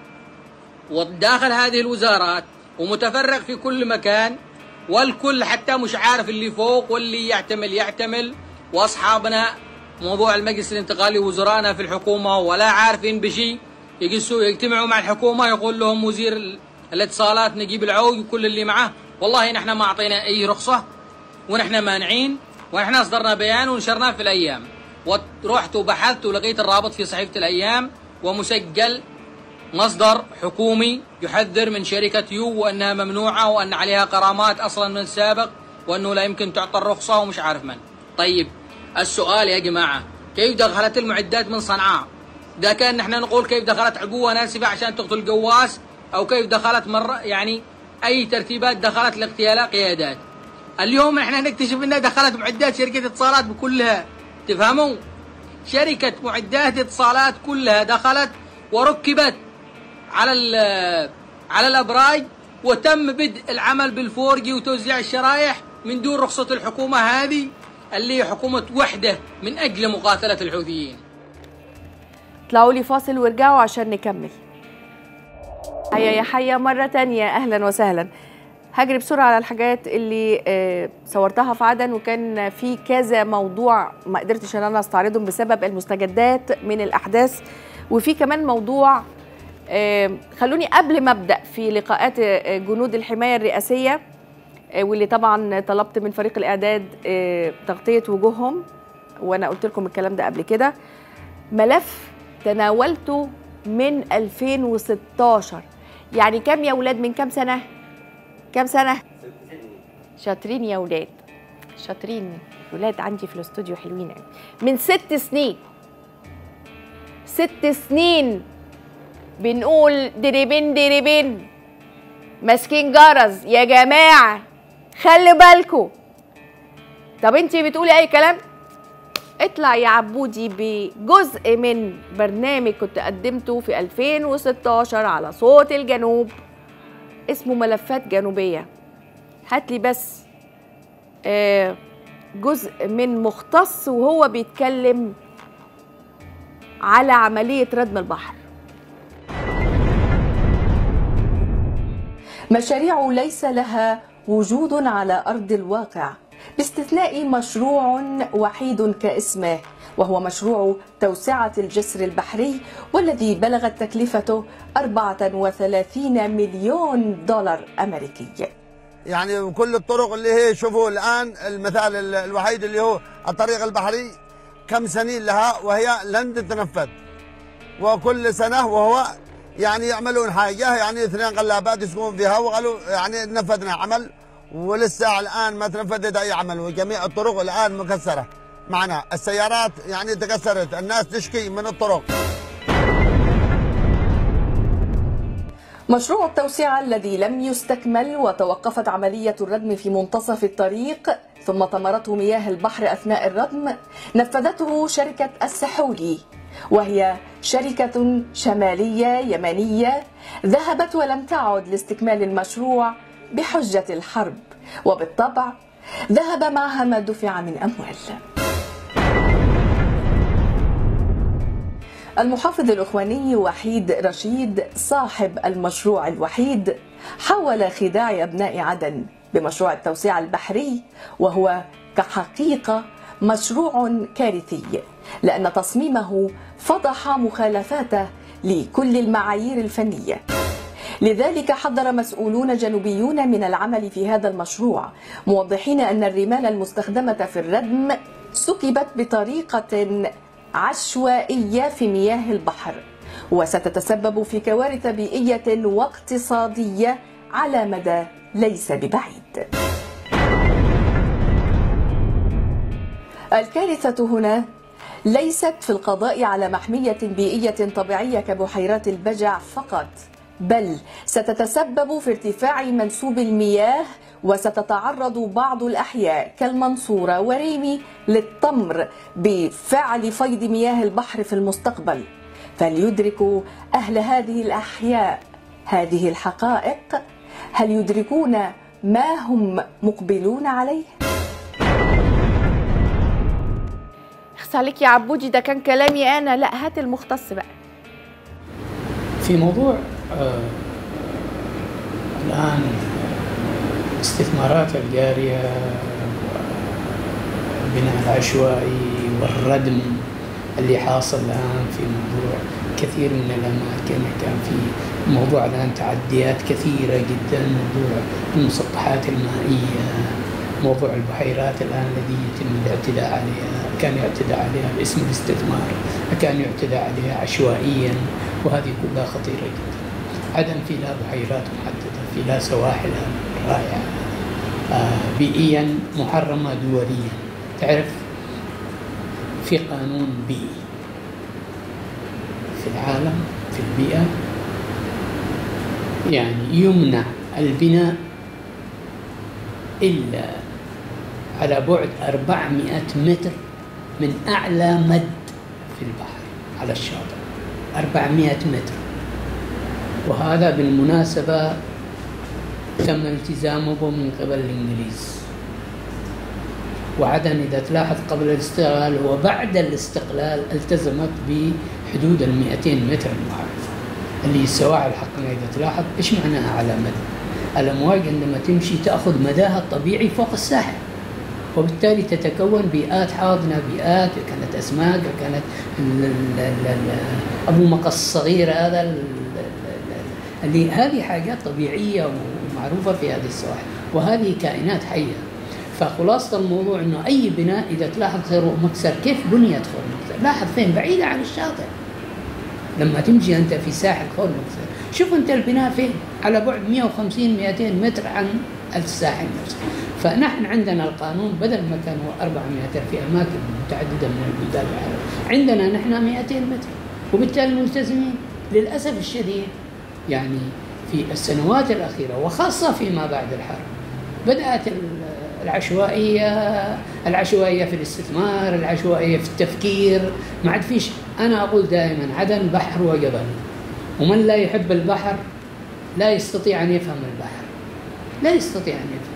Speaker 2: وداخل هذه الوزارات ومتفرق في كل مكان والكل حتى مش عارف اللي فوق واللي يعتمل يعتمل واصحابنا موضوع المجلس الانتقالي وزرانا في الحكومه ولا عارفين بشيء يجلسوا يجتمعوا مع الحكومه يقول لهم وزير ال- الاتصالات نجيب العوج وكل اللي معه والله نحن ما اعطينا اي رخصه ونحن مانعين ونحن اصدرنا بيان ونشرناه في الايام ورحت وبحثت ولقيت الرابط في صحيفه الايام ومسجل مصدر حكومي يحذر من شركة يو وأنها ممنوعة وأن عليها غرامات أصلا من السابق وأنه لا يمكن تعطى الرخصة ومش عارف من طيب السؤال يا جماعة كيف دخلت المعدات من صنعاء إذا كان نحن نقول كيف دخلت عبوة ناسفة عشان تقتل قواس أو كيف دخلت مرة يعني أي ترتيبات دخلت لاغتيال قيادات اليوم احنا نكتشف انها دخلت معدات شركة اتصالات بكلها تفهموا شركة معدات اتصالات كلها دخلت وركبت على ال- على الابراج وتم بدء العمل بالفورجي وتوزيع الشرايح من دون رخصة الحكومة هذه اللي هي حكومة وحدة من أجل مقاتلة الحوثيين
Speaker 1: اطلعوا لي فاصل وارجعوا عشان نكمل حيا يا حيا مرة تانية أهلا وسهلا هجري بسرعة على الحاجات اللي آه، صورتها في عدن وكان في كذا موضوع ما قدرتش ان انا استعرضهم بسبب المستجدات من الأحداث وفي كمان موضوع آه، خلوني قبل ما ابدا في لقاءات آه، جنود الحمايه الرئاسيه آه، واللي طبعا طلبت من فريق الاعداد آه، تغطيه وجوههم وانا قلت لكم الكلام ده قبل كده ملف تناولته من 2016 يعني كام يا ولاد من كام سنه كام سنه شاطرين يا ولاد شاطرين ولاد عندي في الاستوديو حلوين قوي من ست سنين ست سنين بنقول دريبين دريبين ماسكين جرس يا جماعة خلي بالكوا طب انتي بتقولي اي كلام اطلع يا عبودي بجزء من برنامج كنت قدمته في 2016 على صوت الجنوب اسمه ملفات جنوبية هات لي بس آه، جزء من مختص وهو بيتكلم على عملية ردم البحر
Speaker 3: مشاريع ليس لها وجود على ارض الواقع باستثناء مشروع وحيد كاسمه وهو مشروع توسعه الجسر البحري والذي بلغت تكلفته 34 مليون دولار امريكي
Speaker 4: يعني كل الطرق اللي هي شوفوا الان المثال ال- الوحيد اللي هو الطريق البحري كم سنين لها وهي لن تتنفذ وكل سنه وهو يعني يعملون حاجه يعني اثنين قلابات يسكنون فيها وقالوا يعني نفذنا عمل ولسه الان ما تنفذت اي عمل وجميع الطرق الان مكسره معنا السيارات يعني تكسرت الناس تشكي من الطرق
Speaker 3: مشروع التوسعة الذي لم يستكمل وتوقفت عملية الردم في منتصف الطريق ثم طمرته مياه البحر أثناء الردم نفذته شركة السحولي وهي شركة شمالية يمنية ذهبت ولم تعد لاستكمال المشروع بحجة الحرب وبالطبع ذهب معها ما دفع من أموال المحافظ الإخواني وحيد رشيد صاحب المشروع الوحيد حاول خداع أبناء عدن بمشروع التوسعة البحري وهو كحقيقة مشروع كارثي لأن تصميمه فضح مخالفاته لكل المعايير الفنية لذلك حذر مسؤولون جنوبيون من العمل في هذا المشروع موضحين أن الرمال المستخدمة في الردم سكبت بطريقة عشوائية في مياه البحر وستتسبب في كوارث بيئية واقتصادية على مدى ليس ببعيد الكارثة هنا ليست في القضاء على محمية بيئية طبيعية كبحيرات البجع فقط بل ستتسبب في ارتفاع منسوب المياه وستتعرض بعض الأحياء كالمنصورة وريمي للطمر بفعل فيض مياه البحر في المستقبل فليدرك أهل هذه الأحياء هذه الحقائق هل يدركون ما هم مقبلون عليه؟
Speaker 1: اخس عليك يا عبودي ده كان كلامي انا لا هات المختص بقى
Speaker 5: في موضوع آه، الآن الاستثمارات الجارية والبناء العشوائي والردم اللي حاصل الآن في موضوع كثير من الأماكن كان في موضوع الآن تعديات كثيرة جدا موضوع المسطحات المائية موضوع البحيرات الآن الذي يتم الاعتداء عليها كان يعتدى عليها باسم الاستثمار كان يعتدى عليها عشوائيا وهذه كلها خطيرة جدا عدن في لها بحيرات محددة في لها سواحل رائعة آه، بيئيا محرمة دوليا تعرف في قانون بيئي في العالم في البيئة يعني يمنع البناء إلا على بعد 400 متر من أعلى مد في البحر على الشاطئ 400 متر وهذا بالمناسبة تم التزامه به من قبل الإنجليز وعدن إذا تلاحظ قبل الاستقلال وبعد الاستقلال التزمت بحدود ال 200 متر المعرفة اللي السواحل حقنا إذا تلاحظ إيش معناها على مدى الأمواج عندما تمشي تأخذ مداها الطبيعي فوق الساحل وبالتالي تتكون بيئات حاضنه بيئات كانت اسماك كانت ال- ال- ال- ال- ابو مقص الصغير هذا ال- ال- اللي هذه حاجات طبيعيه ومعروفه في هذه السواحل وهذه كائنات حيه فخلاصة الموضوع انه اي بناء اذا تلاحظ خير مكسر كيف بنيت خور مكسر لاحظ فين بعيدة عن الشاطئ لما تمشي انت في ساحل خور مكسر شوف انت البناء فين على بعد 150 200 متر عن الساحل نفسه فنحن عندنا القانون بدل ما كان هو 400 متر في اماكن متعدده من البلدان العربيه عندنا نحن 200 متر وبالتالي ملتزمين للاسف الشديد يعني في السنوات الاخيره وخاصه فيما بعد الحرب بدات ال- العشوائيه العشوائيه في الاستثمار العشوائيه في التفكير ما عاد فيش انا اقول دائما عدن بحر وجبل ومن لا يحب البحر لا يستطيع ان يفهم البحر لا يستطيع ان يفهم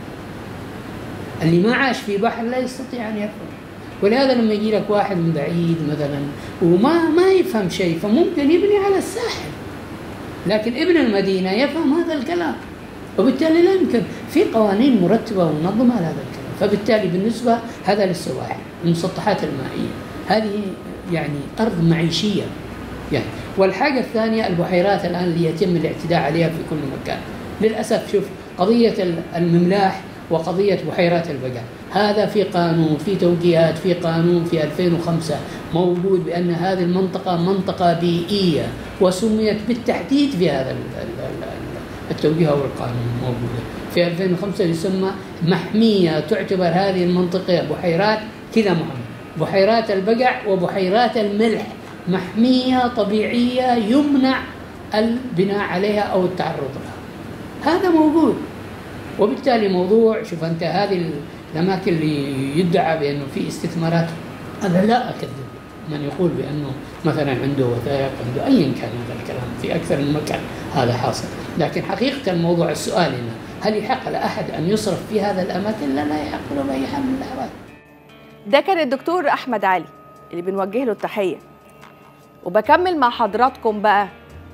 Speaker 5: اللي ما عاش في بحر لا يستطيع ان يفهم ولهذا لما يجي لك واحد من بعيد مثلا وما ما يفهم شيء فممكن يبني على الساحل لكن ابن المدينه يفهم هذا الكلام وبالتالي لا يمكن في قوانين مرتبه ومنظمه لهذا الكلام فبالتالي بالنسبه هذا للسواحل المسطحات المائيه هذه يعني ارض معيشيه يعني والحاجه الثانيه البحيرات الان اللي يتم الاعتداء عليها في كل مكان للاسف شوف قضيه المملاح وقضيه بحيرات البقاء هذا في قانون في توجيهات في قانون في 2005 موجود بان هذه المنطقه منطقه بيئيه وسميت بالتحديد في هذا ال- ال- ال- التوجيه او القانون موجوده في 2005 يسمى محميه تعتبر هذه المنطقه بحيرات كذا محمد بحيرات البقع وبحيرات الملح محميه طبيعيه يمنع البناء عليها او التعرض لها هذا موجود وبالتالي موضوع شوف انت هذه الاماكن اللي يدعى بانه في استثمارات انا لا اكذب من يقول بانه مثلا عنده وثائق عنده ايا كان هذا الكلام في اكثر من مكان هذا حاصل لكن حقيقه الموضوع السؤال هنا هل يحق لاحد ان يصرف في هذا الاماكن؟ لا لا يحق له باي حال من الاحوال
Speaker 1: ده كان الدكتور احمد علي اللي بنوجه له التحيه وبكمل مع حضراتكم بقى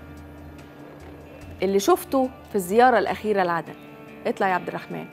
Speaker 1: اللي شفته في الزياره الاخيره لعدن اطلع يا عبد الرحمن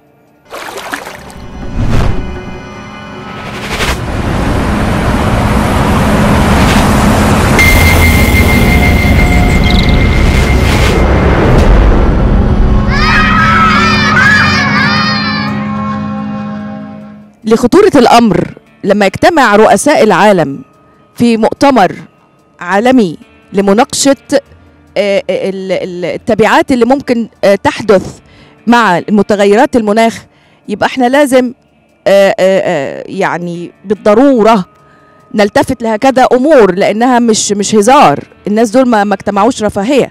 Speaker 1: لخطورة الأمر لما يجتمع رؤساء العالم في مؤتمر عالمي لمناقشة آه، ال- ال- التبعات اللي ممكن آه، تحدث مع المتغيرات المناخ يبقى احنا لازم آه، آه، آه، يعني بالضرورة نلتفت لهكذا أمور لأنها مش مش هزار الناس دول ما ما اجتمعوش رفاهية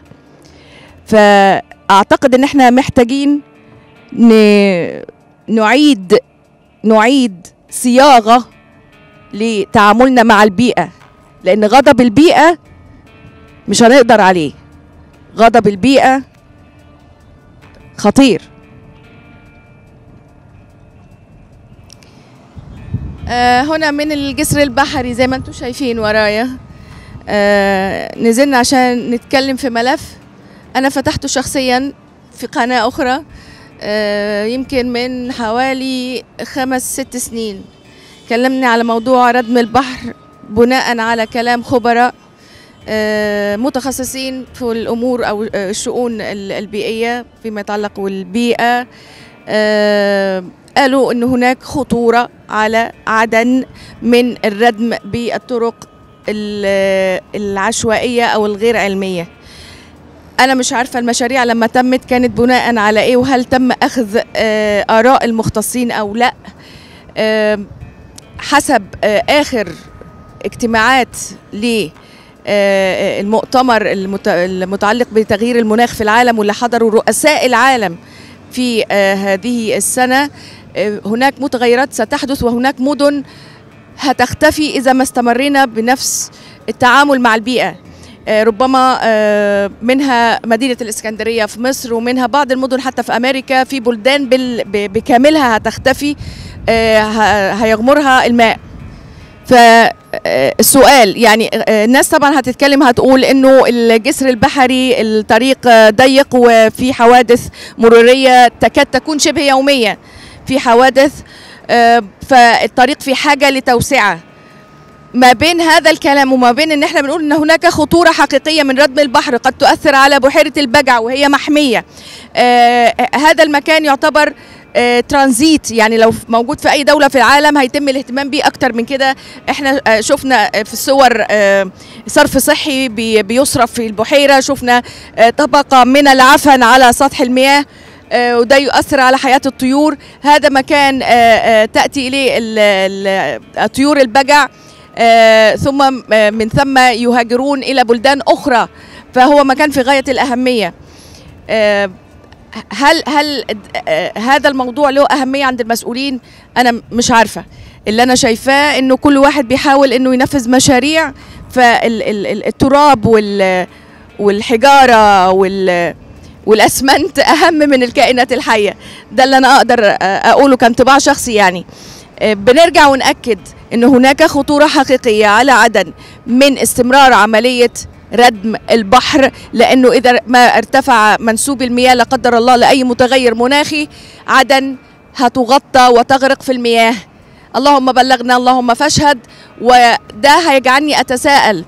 Speaker 1: فأعتقد إن احنا محتاجين ن- نعيد نعيد صياغه لتعاملنا مع البيئه لان غضب البيئه مش هنقدر عليه غضب البيئه خطير آه هنا من الجسر البحري زي ما انتم شايفين ورايا آه نزلنا عشان نتكلم في ملف انا فتحته شخصيا في قناه اخرى آه، يمكن من حوالي خمس ست سنين كلمني على موضوع ردم البحر بناء على كلام خبراء آه، متخصصين في الامور او آه، الشؤون ال- البيئيه فيما يتعلق بالبيئه آه، قالوا ان هناك خطوره على عدن من الردم بالطرق ال- العشوائيه او الغير علميه انا مش عارفه المشاريع لما تمت كانت بناء على ايه وهل تم اخذ آه، اراء المختصين او لا آم، حسب آه، اخر اجتماعات ل آه، المؤتمر المت- المتعلق بتغيير المناخ في العالم واللي حضروا رؤساء العالم في آه، هذه السنه آه، هناك متغيرات ستحدث وهناك مدن هتختفي اذا ما استمرينا بنفس التعامل مع البيئه آه، ربما آه، منها مدينة الإسكندرية في مصر ومنها بعض المدن حتى في أمريكا في بلدان بال- ب- بكاملها هتختفي آه، ه- هيغمرها الماء فالسؤال يعني آه، الناس طبعا هتتكلم هتقول انه الجسر البحري الطريق آه، ضيق وفي حوادث مروريه تكاد تكون شبه يوميه في حوادث آه، فالطريق في حاجه لتوسعه ما بين هذا الكلام وما بين ان احنا بنقول ان هناك خطوره حقيقيه من ردم البحر قد تؤثر على بحيره البجع وهي محميه آه هذا المكان يعتبر آه ترانزيت يعني لو موجود في اي دوله في العالم هيتم الاهتمام بيه اكتر من كده احنا آه شفنا في الصور آه صرف صحي بي بيصرف في البحيره شفنا آه طبقه من العفن على سطح المياه آه، وده يؤثر على حياة الطيور هذا مكان آه، آه، تأتي إليه ال- ال- الطيور البجع آه، ثم آه، من ثم يهاجرون إلى بلدان أخرى فهو مكان في غاية الأهمية آه، هل هل آه، هذا الموضوع له أهمية عند المسؤولين أنا مش عارفة اللي أنا شايفاه إنه كل واحد بيحاول إنه ينفذ مشاريع فالتراب وال والحجارة وال والاسمنت اهم من الكائنات الحيه ده اللي انا اقدر آه، اقوله كانطباع شخصي يعني آه، بنرجع ونأكد ان هناك خطوره حقيقيه على عدن من استمرار عمليه ردم البحر لانه اذا ما ارتفع منسوب المياه لا قدر الله لاي متغير مناخي عدن هتغطى وتغرق في المياه اللهم بلغنا اللهم فاشهد وده هيجعلني اتساءل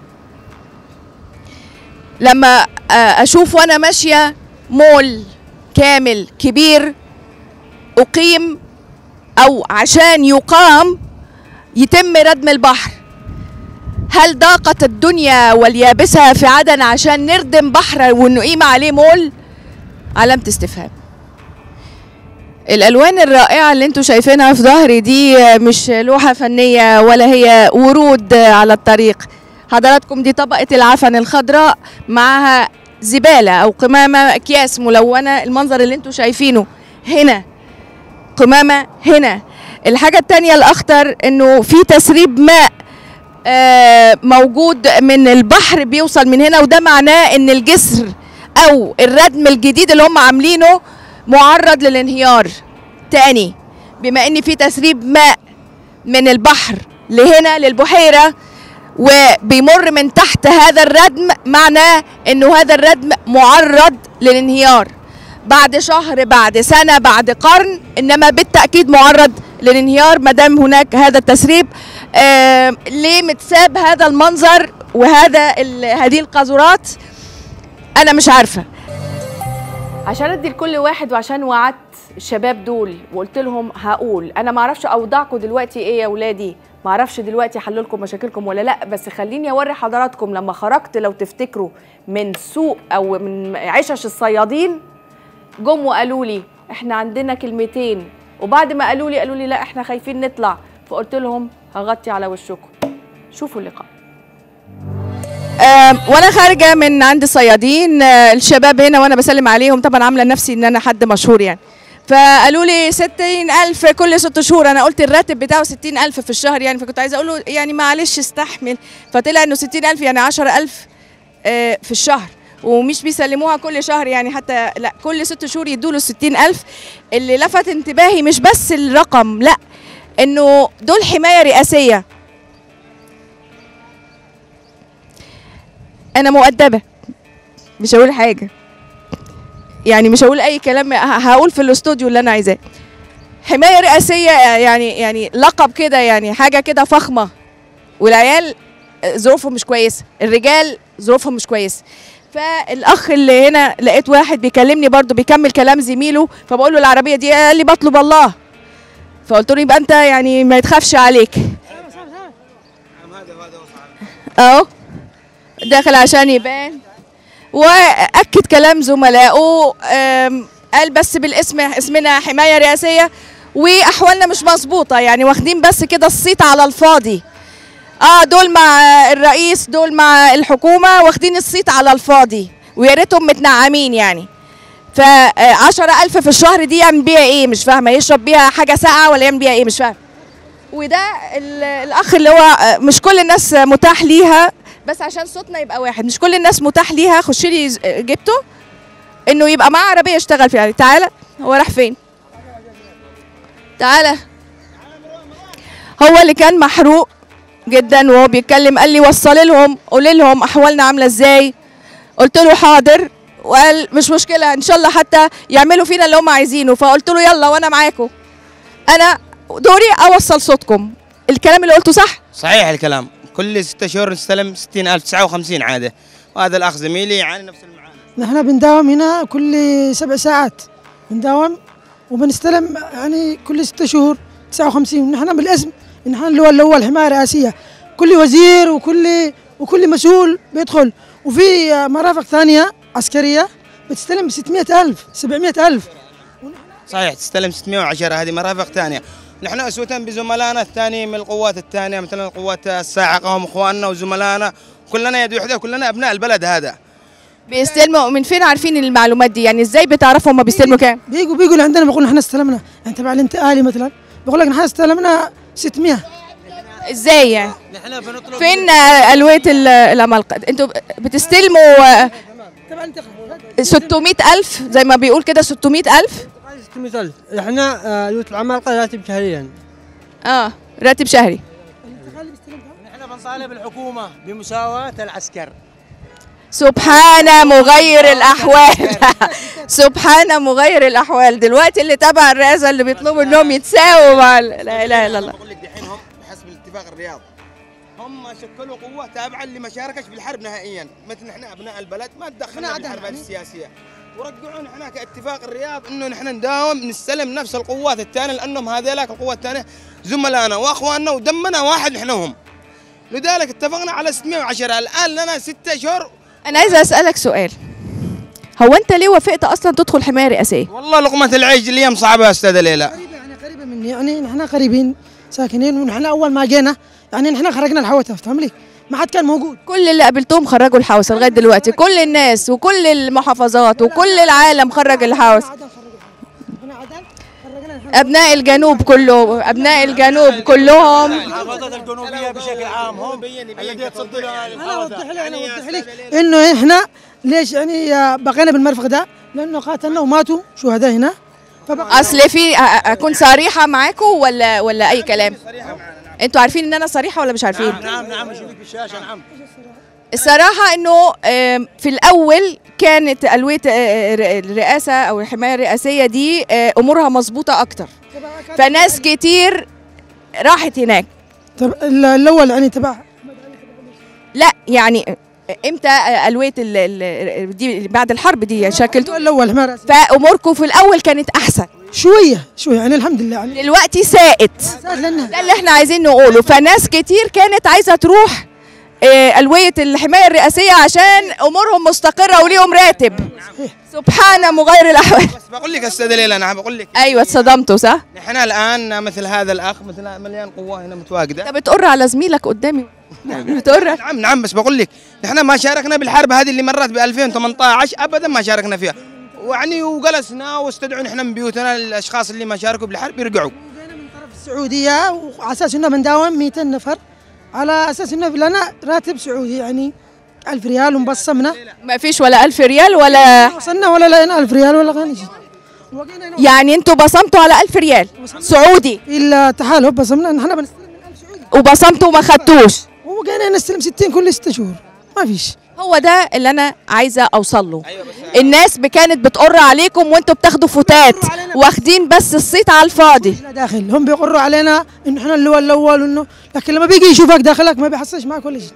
Speaker 1: لما آه، اشوف وانا ماشيه مول كامل كبير اقيم او عشان يقام يتم ردم البحر هل ضاقت الدنيا واليابسة في عدن عشان نردم بحر ونقيم عليه مول علامة استفهام الالوان الرائعه اللي انتوا شايفينها في ظهري دي مش لوحه فنيه ولا هي ورود على الطريق حضراتكم دي طبقه العفن الخضراء معها زباله او قمامه اكياس ملونه المنظر اللي انتوا شايفينه هنا قمامه هنا الحاجه التانية الاخطر انه في تسريب ماء آه، موجود من البحر بيوصل من هنا وده معناه ان الجسر او الردم الجديد اللي هم عاملينه معرض للانهيار تاني بما ان في تسريب ماء من البحر لهنا للبحيره وبيمر من تحت هذا الردم معناه انه هذا الردم معرض للانهيار بعد شهر بعد سنه بعد قرن انما بالتاكيد معرض للانهيار ما دام هناك هذا التسريب آه ليه متساب هذا المنظر وهذا ال- هذه القاذورات انا مش عارفه عشان ادي لكل واحد وعشان وعدت الشباب دول وقلت لهم هقول انا ما اعرفش اوضاعكم دلوقتي ايه يا ولادي ما اعرفش دلوقتي حل لكم مشاكلكم ولا لا بس خليني اوري حضراتكم لما خرجت لو تفتكروا من سوق او من عشش الصيادين جم وقالوا لي احنا عندنا كلمتين وبعد ما قالوا لي قالوا لي لا احنا خايفين نطلع فقلت لهم هغطي على وشكم شوفوا اللقاء آم، وانا خارجه من عند الصيادين آه، الشباب هنا وانا بسلم عليهم طبعا عامله نفسي ان انا حد مشهور يعني فقالوا لي ستين ألف كل ست شهور أنا قلت الراتب بتاعه ستين ألف في الشهر يعني فكنت عايزة أقول له يعني معلش استحمل فطلع إنه ستين ألف يعني عشرة ألف آه، في الشهر ومش بيسلموها كل شهر يعني حتى لا كل ست شهور يدوا له ستين ألف اللي لفت انتباهي مش بس الرقم لا إنه دول حماية رئاسية أنا مؤدبة مش هقول حاجة يعني مش هقول اي كلام ه- هقول في الاستوديو اللي انا عايزاه حمايه رئاسيه يعني يعني لقب كده يعني حاجه كده فخمه والعيال ظروفهم مش كويسه الرجال ظروفهم مش كويسه فالاخ اللي هنا لقيت واحد بيكلمني برضو بيكمل كلام زميله فبقول له العربيه دي قال لي بطلب الله فقلت له يبقى انت يعني ما يتخافش عليك اهو داخل عشان يبان واكد كلام زملائه أم، قال بس بالاسم اسمنا حمايه رئاسيه واحوالنا مش مظبوطه يعني واخدين بس كده الصيت على الفاضي اه دول مع الرئيس دول مع الحكومه واخدين الصيت على الفاضي ويا ريتهم متنعمين يعني ف 10000 في الشهر دي يعمل بيها ايه مش فاهمه يشرب بيها حاجه ساقعه ولا يعمل بيها ايه مش فاهمه وده ال- الاخ اللي هو آه، مش كل الناس متاح ليها بس عشان صوتنا يبقى واحد مش كل الناس متاح ليها خش لي ز- جبته انه يبقى معاه عربيه يشتغل فيها تعالى هو راح فين تعالى هو اللي كان محروق جدا وهو بيتكلم قال لي وصلي لهم قولي لهم احوالنا عامله ازاي قلت له حاضر وقال مش مشكله ان شاء الله حتى يعملوا فينا اللي هم عايزينه فقلت له يلا وانا معاكم انا دوري اوصل صوتكم الكلام اللي قلته صح
Speaker 6: صحيح الكلام كل ستة شهور نستلم 60000 59 عاده وهذا الاخ زميلي يعاني نفس المعاناه
Speaker 7: نحن بنداوم هنا كل سبع ساعات بنداوم وبنستلم يعني كل ستة شهور 59 ونحن بالاسم نحن اللي هو اللي هو الحماية الرئاسية كل وزير وكل وكل مسؤول بيدخل وفي مرافق ثانية عسكرية بتستلم 600 ألف 700 ألف
Speaker 6: صحيح تستلم 610 هذه مرافق ثانيه نحن اسوه بزملائنا الثانيين من القوات الثانيه مثلا القوات الصاعقه هم اخواننا وزملائنا كلنا يد وحده كلنا ابناء البلد هذا
Speaker 1: بيستلموا من فين عارفين المعلومات دي يعني ازاي بتعرفوا هم بيستلموا كام
Speaker 7: بيجوا بيجوا عندنا بيقول نحن استلمنا يعني تبع الانتقالي مثلا بقول لك نحن استلمنا 600
Speaker 1: ازاي يعني فين آه، الويه ال- العمالقه انتوا بتستلموا آه،
Speaker 7: تبع الانتقالي
Speaker 1: 600 ألف زي ما بيقول كده 600 ألف
Speaker 8: 600000 احنا آه، يوت العمالقه راتب شهريا
Speaker 1: اه راتب شهري
Speaker 8: احنا بنصالح بالحكومه بمساواه العسكر
Speaker 1: سبحان مغير الأحوال سبحان مغير الأحوال دلوقتي اللي تبع الرئاسة اللي بيطلبوا إنهم يتساووا مع ال- لا إله إلا الله
Speaker 6: بقول لك دحين هم بحسب اتفاق الرياض هم شكلوا قوه تابعه اللي ما شاركش بالحرب نهائيا مثل نحن ابناء البلد ما تدخلنا بالحرب السياسيه ورجعونا احنا كاتفاق الرياض انه نحن نداوم نستلم نفس القوات الثانيه لانهم هذيلاك القوات الثانيه زملائنا واخواننا ودمنا واحد نحن هم لذلك اتفقنا على 610 الان لنا ستة شهور
Speaker 1: أنا عايزة أسألك سؤال هو أنت ليه وافقت أصلا تدخل حماية رئاسية؟
Speaker 6: والله لقمه العيش اليوم صعبه يا استاذه ليلى
Speaker 7: قريبة يعني قريبة مني يعني نحن قريبين ساكنين ونحن أول ما جينا يعني نحن خرجنا الحوتة فاهم لي؟ ما حد كان موجود
Speaker 1: كل اللي قابلتهم خرجوا الحوسة لغاية دلوقتي كل الناس وكل المحافظات وكل العالم خرج الحوسة
Speaker 7: احنا عدل خرجنا الحوتة.
Speaker 1: أبناء الجنوب كله أبناء الجنوب كلهم
Speaker 8: المحافظات الجنوبيه بشكل عام هم الذي يتصدون
Speaker 7: انا اوضح لك انا اوضح لك انه احنا ليش يعني بقينا بالمرفق ده؟ لانه قاتلنا وماتوا شهداء هنا فبقى
Speaker 1: اصل في أ- أ- اكون صريحه معاكم ولا ولا اي كلام انتوا عارفين ان انا صريحه ولا مش عارفين
Speaker 8: نعم نعم نشوفك بالشاشه نعم
Speaker 1: الصراحه انه آم، في الاول كانت الويه آه، الر- الرئاسه او الحمايه الرئاسيه دي آه، امورها مظبوطه اكتر فناس كتير راحت هناك
Speaker 7: طب ال- الاول يعني تبع
Speaker 1: لا يعني امتى آه، الويه ال- ال- دي بعد الحرب دي شكلتوا
Speaker 7: الاول حمار
Speaker 1: فاموركم في الاول كانت احسن
Speaker 7: شويه شويه يعني الحمد لله يعني
Speaker 1: دلوقتي ساءت
Speaker 7: لأن
Speaker 1: ده اللي احنا عايزين نقوله فناس كتير كانت عايزه تروح آه، الويه الحمايه الرئاسيه عشان امورهم مستقره وليهم راتب سبحان مغير الاحوال
Speaker 6: بس بقول لك يا استاذه ليلى انا بقول لك
Speaker 1: ايوه اتصدمتوا صح
Speaker 6: نحن الان مثل هذا الاخ مثل مليان قوه هنا متواجده
Speaker 1: انت بتقر على زميلك قدامي بتقر
Speaker 6: نعم نعم بس بقول لك نحن ما شاركنا بالحرب هذه اللي مرت ب 2018 ابدا ما شاركنا فيها ويعني وجلسنا واستدعوا نحن من بيوتنا الاشخاص اللي ما شاركوا بالحرب يرجعوا
Speaker 7: السعوديه وعلى اساس انه بنداوم 200 نفر على اساس انه لنا راتب سعودي يعني 1000 ريال ومبصمنا
Speaker 1: ما فيش ولا ألف ريال ولا
Speaker 7: وصلنا ولا لقينا 1000 ريال ولا غني شيء وقينا هنا
Speaker 1: يعني انتوا بصمتوا على ألف ريال سعودي
Speaker 7: التحالف بصمنا نحن بنستلم من 1000 سعودي
Speaker 1: وبصمتوا وما خدتوش
Speaker 7: وقينا نستلم 60 كل 6 شهور ما فيش
Speaker 1: هو ده اللي انا عايزه اوصل له الناس كانت بتقر عليكم وانتوا بتاخدوا فتات واخدين بس الصيت على الفاضي
Speaker 7: لا داخل هم بيقروا علينا انه احنا اللي هو الاول وانه لكن لما بيجي يشوفك داخلك ما بيحصلش معك ولا شيء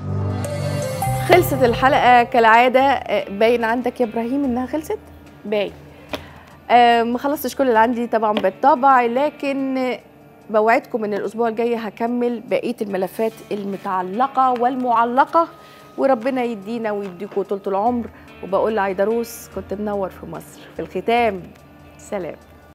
Speaker 1: خلصت الحلقة كالعادة آه، باين عندك يا إبراهيم إنها خلصت؟ باين آه، ما خلصتش كل اللي عندي طبعا بالطبع لكن آه، بوعدكم إن الأسبوع الجاي هكمل بقية الملفات المتعلقة والمعلقة وربنا يدينا ويديكم طولة العمر وبقول لعيدروس كنت منور في مصر في الختام سلام